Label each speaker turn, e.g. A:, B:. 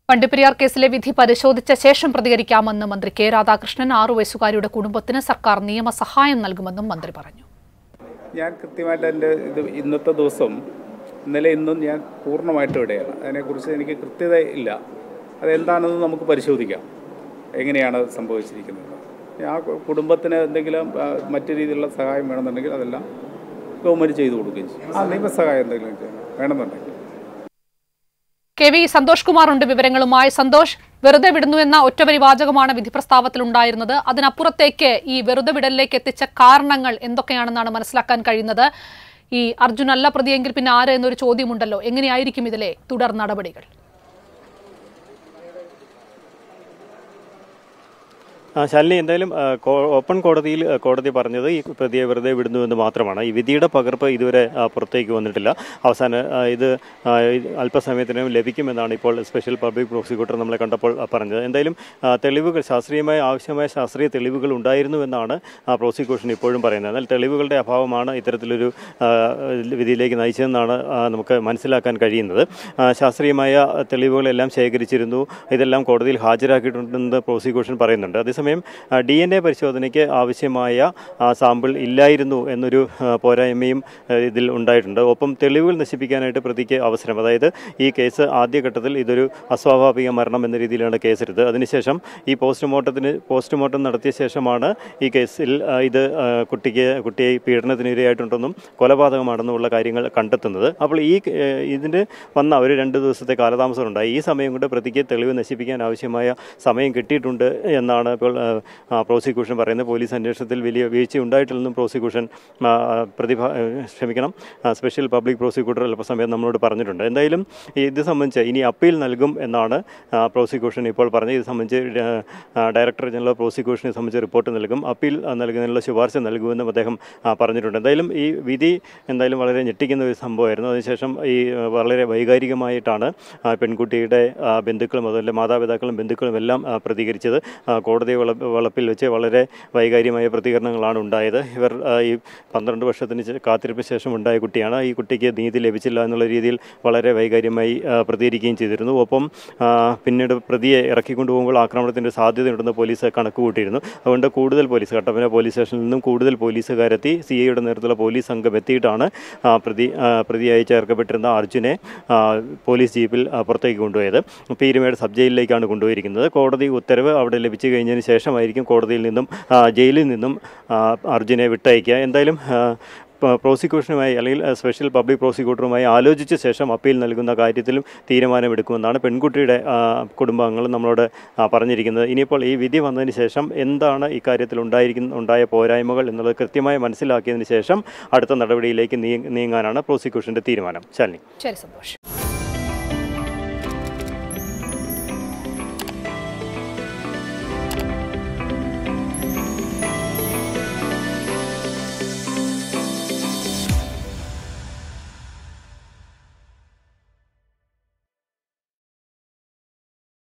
A: വണ്ടിപ്പെരിയാർ കേസിലെ വിധി പരിശോധിച്ച ശേഷം പ്രതികരിക്കാമെന്ന് മന്ത്രി കെ രാധാകൃഷ്ണൻ ആറു വയസ്സുകാരിയുടെ കുടുംബത്തിന് സർക്കാർ നിയമസഹായം നൽകുമെന്നും മന്ത്രി പറഞ്ഞു
B: ഞാൻ കൃത്യമായിട്ട് എൻ്റെ ഇത് ഇന്നത്തെ ദിവസം ഇന്നലെ ഇന്നും ഞാൻ പൂർണ്ണമായിട്ട് ഇവിടെയാണ് അതിനെക്കുറിച്ച് എനിക്ക് കൃത്യത ഇല്ല അതെന്താണെന്ന് നമുക്ക് പരിശോധിക്കാം എങ്ങനെയാണ് അത് സംഭവിച്ചിരിക്കുന്നത് ആ കു- കുടുംബത്തിന് എന്തെങ്കിലും ആ, മറ്റു രീതിയിലുള്ള സഹായം വേണമെന്നുണ്ടെങ്കിൽ അതെല്ലാം ഗവൺമെൻറ് ചെയ്തു കൊടുക്കുകയും ചെയ്യും ആ നിയമസഹായം എന്തെങ്കിലും ചെയ്യണം വേണമെന്നുണ്ടെങ്കിൽ
A: കെ വി സന്തോഷ് കുമാർ ഉണ്ട് വിവരങ്ങളുമായി സന്തോഷ് വെറുതെ വിടുന്നു എന്ന ഒറ്റവരി വാചകമാണ് വിധി പ്രസ്താവത്തിൽ ഉണ്ടായിരുന്നത് അതിനപ്പുറത്തേക്ക് ഈ വെറുതെ വിടലിലേക്ക് എത്തിച്ച കാരണങ്ങൾ എന്തൊക്കെയാണെന്നാണ് മനസ്സിലാക്കാൻ കഴിയുന്നത് ഈ അർജുൻ അല്ല പ്രതിയെങ്കിൽ പിന്നെ ആര് എന്നൊരു ചോദ്യമുണ്ടല്ലോ എങ്ങനെയായിരിക്കും ഇതിലെ തുടർ നടപടികൾ
C: ആ, ശാലിനി എന്തായാലും ആ, കോ- ഓപ്പൺ കോടതിയിൽ ആ, കോടതി പറഞ്ഞത് ഈ പ്രതിയെ വെറുതെ വിടുന്നുവെന്ന് മാത്രമാണ് ഈ വിധിയുടെ പകർപ്പ് ഇതുവരെ ആ, പുറത്തേക്ക് വന്നിട്ടില്ല അവസാനം ആ, ഇത് ആ, ഇത് അല്പസമയത്തിനകം ലഭിക്കുമെന്നാണ് ഇപ്പോൾ സ്പെഷ്യൽ പബ്ലിക് പ്രോസിക്യൂട്ടർ നമ്മളെ കണ്ടപ്പോൾ ആ, പറഞ്ഞത് എന്തായാലും ആ, തെളിവുകൾ ശാസ്ത്രീയമായ ആവശ്യമായ ശാസ്ത്രീയ തെളിവുകൾ ഉണ്ടായിരുന്നുവെന്നാണ് ആ, പ്രോസിക്യൂഷൻ ഇപ്പോഴും പറയുന്നത് എന്നാൽ തെളിവുകളുടെ അഭാവമാണ് ഇത്തരത്തിലൊരു ആ, വിധിയിലേക്ക് നയിച്ചതെന്നാണ് ആ, നമുക്ക് മനസ്സിലാക്കാൻ കഴിയുന്നത് ആ, ശാസ്ത്രീയമായ തെളിവുകളെല്ലാം ശേഖരിച്ചിരുന്നു ഇതെല്ലാം കോടതിയിൽ ഹാജരാക്കിയിട്ടുണ്ടെന്ന് പ്രോസിക്യൂഷൻ പറയുന്നുണ്ട് അതേസമയം ഡി എൻ എ പരിശോധനയ്ക്ക് ആവശ്യമായ ആ, സാമ്പിൾ ഇല്ലായിരുന്നു എന്നൊരു ആ, പോരായ്മയും ആ, ഇതിൽ ഉണ്ടായിട്ടുണ്ട് ഒപ്പം തെളിവുകൾ നശിപ്പിക്കാനായിട്ട് പ്രതിക്ക് അവസരം അതായത് ഈ കേസ് ആദ്യഘട്ടത്തിൽ ഇതൊരു അസ്വാഭാവിക മരണം എന്ന രീതിയിലാണ് കേസെടുത്തത് അതിനുശേഷം ഈ പോസ്റ്റ്മോർട്ടത്തിന് പോസ്റ്റ്മോർട്ടം നടത്തിയ ശേഷമാണ് ഈ കേസിൽ ആ, ഇത് ആ, കുട്ടിക്ക് കുട്ടിയെ പീഡനത്തിനിരയായിട്ടുണ്ടെന്നും കൊലപാതകമാണെന്നുമുള്ള കാര്യങ്ങൾ കണ്ടെത്തുന്നത് അപ്പോൾ ഈ ഏ, ഇതിന് വന്ന ഒരു രണ്ട് ദിവസത്തെ കാലതാമസം ഉണ്ടായി ഈ സമയം കൊണ്ട് പ്രതിക്ക് തെളിവ് നശിപ്പിക്കാൻ ആവശ്യമായ സമയം കിട്ടിയിട്ടുണ്ട് എന്നാണ് ഇപ്പോൾ ആ, ആ, പ്രോസിക്യൂഷൻ പറയുന്നത് പോലീസ് അന്വേഷണത്തിൽ വലിയ വീഴ്ച ഉണ്ടായിട്ടില്ലെന്നും പ്രോസിക്യൂഷൻ ആ, പ്രതിഭ ഏ, ക്ഷമിക്കണം ആ, സ്പെഷ്യൽ പബ്ലിക് പ്രോസിക്യൂട്ടർ അല്പസമയം നമ്മളോട് പറഞ്ഞിട്ടുണ്ട് എന്തായാലും ഇത് സംബന്ധിച്ച് ഇനി അപ്പീൽ നൽകും എന്നാണ് ആ, പ്രോസിക്യൂഷൻ ഇപ്പോൾ പറഞ്ഞത് ഇത് സംബന്ധിച്ച് ഡ- ആ, ഡയറക്ടർ ജനറൽ ഓഫ് പ്രോസിക്യൂഷനെ സംബന്ധിച്ച് റിപ്പോർട്ട് നൽകും അപ്പീൽ ആ, നൽകുന്നതിനുള്ള ശുപാർശ നൽകുമെന്നും അദ്ദേഹം ആ, പറഞ്ഞിട്ടുണ്ട് എന്തായാലും ഈ വിധി എന്തായാലും വളരെ ഞെട്ടിക്കുന്ന ഒരു സംഭവമായിരുന്നു അതിനുശേഷം ഈ ആ, വളരെ വൈകാരികമായിട്ടാണ് ആ, പെൺകുട്ടിയുടെ ആ, ബന്ധുക്കളും അതുപോലെ മാതാപിതാക്കളും ബന്ധുക്കളും എല്ലാം ആ, പ്രതികരിച്ചത് ആ, കോടതി വള വളപ്പിൽ വെച്ച് വളരെ വൈകാരികമായ പ്രതികരണങ്ങളാണ് ഉണ്ടായത് ഇവർ ആ, ഈ പന്ത്രണ്ട് വർഷത്തിന് ശേ- കാത്തിരിപ്പിന് ശേഷം ഉണ്ടായ കുട്ടിയാണ് ഈ കുട്ടിക്ക് നീതി ലഭിച്ചില്ല എന്നുള്ള രീതിയിൽ വളരെ വൈകാര്യമായി ആ, പ്രതികരിക്കുകയും ചെയ്തിരുന്നു ഒപ്പം ആ, പിന്നീട് പ്രതിയെ ഇറക്കിക്കൊണ്ടുപോകുമ്പോൾ ആക്രമണത്തിൻ്റെ സാധ്യതയുണ്ടെന്ന് പോലീസ് കണക്ക് കൂട്ടിയിരുന്നു അതുകൊണ്ട് കൂടുതൽ പോലീസ് കട്ടപ്പന പോലീസ് സ്റ്റേഷനിൽ നിന്നും കൂടുതൽ പോലീസുകാരെത്തി സി ഐയുടെ നേതൃത്വത്തിലുള്ള പോലീസ് സംഘം എത്തിയിട്ടാണ് ആ, പ്രതി ആ, പ്രതിയായി ചേർക്കപ്പെട്ടിരുന്ന അർജുനെ ആ, പോലീസ് ജീപ്പിൽ ആ, പുറത്തേക്ക് കൊണ്ടുപോയത് പീരുമേട് സബ് ജയിലിലേക്കാണ് കൊണ്ടുപോയിരിക്കുന്നത് കോടതി ഉത്തരവ് അവിടെ ലഭിച്ചു കഴിഞ്ഞതിന് ശേഷമായിരിക്കും കോടതിയിൽ നിന്നും ആ, ജയിലിൽ നിന്നും ആ, അർജുനെ വിട്ടയക്കുക എന്തായാലും ആ, പ- പ്രോസിക്യൂഷനുമായി അല്ലെങ്കിൽ ആ, സ്പെഷ്യൽ പബ്ലിക് പ്രോസിക്യൂട്ടറുമായി ആലോചിച്ച ശേഷം അപ്പീൽ നൽകുന്ന കാര്യത്തിലും തീരുമാനമെടുക്കുമെന്നാണ് പെൺകുട്ടിയുടെ ആ, കുടുംബാംഗങ്ങൾ നമ്മളോട് ആ, പറഞ്ഞിരിക്കുന്നത് ഇനിയിപ്പോൾ ഈ വിധി വന്നതിന് ശേഷം എന്താണ് ഇക്കാര്യത്തിൽ ഉണ്ടായിരിക്കുന്ന ഉണ്ടായ പോരായ്മകൾ എന്നുള്ളത് കൃത്യമായി മനസ്സിലാക്കിയതിന് ശേഷം അടുത്ത നടപടിയിലേക്ക് നീ- നീങ്ങാനാണ് പ്രോസിക്യൂഷൻ്റെ തീരുമാനം ശാലിനി
A: ശരി സന്തോഷ്